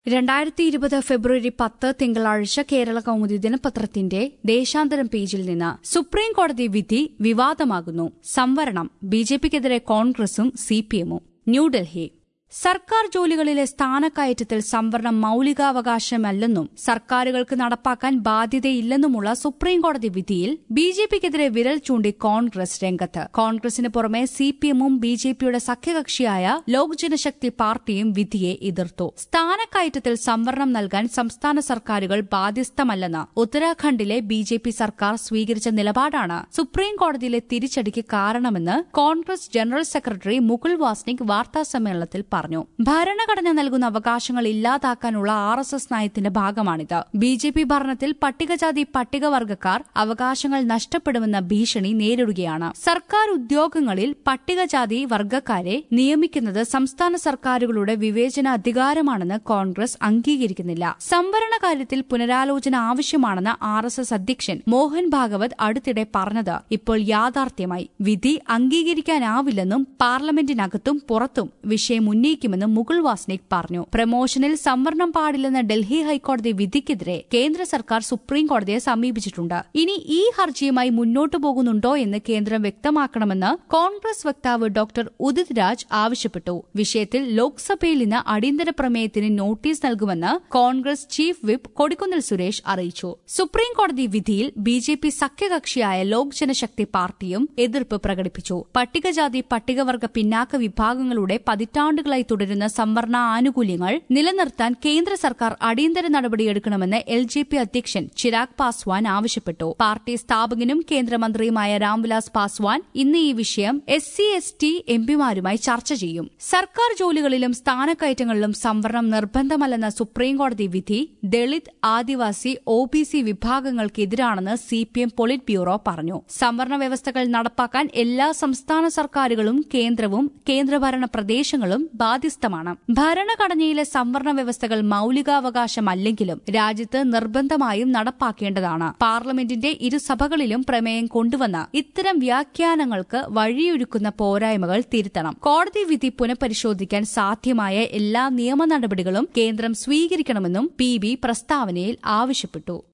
രണ്ടായിരത്തി ഇരുപത് ഫെബ്രുവരി പത്ത് തിങ്കളാഴ്ച കേരള കൗമുദി ദിനപത്രത്തിന്റെ ദേശാന്തരം പേജിൽ നിന്ന് സുപ്രീം കോടതി വിധി വിവാദമാകുന്നു സംവരണം ബിജെപിക്കെതിരെ കോൺഗ്രസും സിപിഎമ്മും ന്യൂഡൽഹി സർക്കാർ ജോലികളിലെ സ്ഥാനക്കയറ്റത്തിൽ സംവരണം മൌലികാവകാശമല്ലെന്നും സർക്കാരുകൾക്ക് നടപ്പാക്കാൻ ബാധ്യതയില്ലെന്നുമുള്ള സുപ്രീംകോടതി വിധിയിൽ ബിജെപിക്കെതിരെ വിരൽ ചൂണ്ടി കോൺഗ്രസ് രംഗത്ത് കോൺഗ്രസിന് പുറമെ സിപിഎമ്മും ബിജെപിയുടെ സഖ്യകക്ഷിയായ ലോക് ജനശക്തി പാർട്ടിയും വിധിയെ എതിർത്തു സ്ഥാനക്കയറ്റത്തിൽ സംവരണം നൽകാൻ സംസ്ഥാന സർക്കാരുകൾ ബാധ്യസ്ഥമല്ലെന്ന് ഉത്തരാഖണ്ഡിലെ ബിജെപി സർക്കാർ സ്വീകരിച്ച നിലപാടാണ് സുപ്രീംകോടതിയിലെ തിരിച്ചടിക്ക് കാരണമെന്ന് കോൺഗ്രസ് ജനറൽ സെക്രട്ടറി മുകുൾ വാസ്നിക് വാർത്താസമ്മേളനത്തിൽ പറഞ്ഞു ഭരണഘടന നൽകുന്ന അവകാശങ്ങൾ ഇല്ലാതാക്കാനുള്ള ആർ എസ് എസ് നയത്തിന്റെ ഭാഗമാണിത് ബി ജെ പി ഭരണത്തിൽ പട്ടികജാതി പട്ടികവർഗക്കാർ അവകാശങ്ങൾ നഷ്ടപ്പെടുമെന്ന ഭീഷണി നേരിടുകയാണ് സർക്കാർ ഉദ്യോഗങ്ങളിൽ പട്ടികജാതി വർഗക്കാരെ നിയമിക്കുന്നത് സംസ്ഥാന സർക്കാരുകളുടെ വിവേചന അധികാരമാണെന്ന് കോൺഗ്രസ് അംഗീകരിക്കുന്നില്ല സംവരണ കാര്യത്തിൽ പുനരാലോചന ആവശ്യമാണെന്ന് ആർ എസ് എസ് അധ്യക്ഷൻ മോഹൻ ഭാഗവത് അടുത്തിടെ പറഞ്ഞത് ഇപ്പോൾ യാഥാർത്ഥ്യമായി വിധി അംഗീകരിക്കാനാവില്ലെന്നും പാർലമെന്റിനകത്തും പുറത്തും വിഷയം ഉന്നയിക്കുമെന്നും മുകുൾ വാസ്നിക് പറഞ്ഞു പ്രമോഷനിൽ സംവരണം പാടില്ലെന്ന ഡൽഹി ഹൈക്കോടതി വിധിക്കെതിരെ കേന്ദ്ര സർക്കാർ സുപ്രീം കോടതിയെ സമീപിച്ചിട്ടുണ്ട് ഇനി ഈ ഹർജിയുമായി മുന്നോട്ടു പോകുന്നുണ്ടോ എന്ന് കേന്ദ്രം വ്യക്തമാക്കണമെന്ന് കോൺഗ്രസ് വക്താവ് ഡോക്ടർ ഉദിത് രാജ് ആവശ്യപ്പെട്ടു വിഷയത്തിൽ ലോക്സഭയിൽ നിന്ന് അടിയന്തര പ്രമേയത്തിന് നോട്ടീസ് നൽകുമെന്ന് കോൺഗ്രസ് ചീഫ് വിപ്പ് കൊടിക്കുന്നിൽ സുരേഷ് അറിയിച്ചു സുപ്രീം കോടതി വിധിയിൽ ബി ജെ പി സഖ്യകക്ഷിയായ ലോക് ജനശക്തി പാർട്ടിയും എതിർപ്പ് പ്രകടിപ്പിച്ചു പട്ടികജാതി പട്ടികവർഗ പിന്നാക്ക വിഭാഗങ്ങളുടെ പതിറ്റാണ്ടുകളായി തുടരുന്ന സംവരണ ആനുകൂല്യങ്ങൾ നിലനിർത്താൻ കേന്ദ്ര സർക്കാർ അടിയന്തര നടപടിയെടുക്കണമെന്ന് എൽ ജെ പി അധ്യക്ഷൻ ചിരാഗ് പാസ്വാൻ ആവശ്യപ്പെട്ടു പാർട്ടി സ്ഥാപകനും കേന്ദ്രമന്ത്രിയുമായ രാംവിലാസ് പാസ്വാൻ ഇന്ന് ഈ വിഷയം എസ് സി എസ് ടി എംപിമാരുമായി ചർച്ച ചെയ്യും സർക്കാർ ജോലികളിലും സ്ഥാനക്കയറ്റങ്ങളിലും സംവരണം നിർബന്ധമല്ലെന്ന സുപ്രീംകോടതി വിധി Dalit Adivasi O B C വിഭാഗങ്ങൾക്കെതിരാണെന്ന് C P M politburo പറഞ്ഞു സംവരണ വ്യവസ്ഥകൾ നടപ്പാക്കാൻ എല്ലാ സംസ്ഥാന സർക്കാരുകളും കേന്ദ്രവും കേന്ദ്രഭരണ പ്രദേശങ്ങളും ബാധ്യസ്ഥമാണ് ഭരണഘടനയിലെ സംവരണ വ്യവസ്ഥകൾ മൌലികാവകാശമല്ലെങ്കിലും രാജ്യത്ത് നിർബന്ധമായും നടപ്പാക്കേണ്ടതാണ് പാർലമെന്റിന്റെ ഇരുസഭകളിലും പ്രമേയം കൊണ്ടുവന്ന് ഇത്തരം വ്യാഖ്യാനങ്ങൾക്ക് വഴിയൊരുക്കുന്ന പോരായ്മകൾ തിരുത്തണം കോടതി വിധി പുനഃപരിശോധിക്കാൻ സാധ്യമായ എല്ലാ നിയമ നടപടികളും കേന്ദ്രം സ്വീകരിക്കണമെന്നും പി ബി പ്രസ്താവനയിൽ ആവശ്യപ്പെട്ടു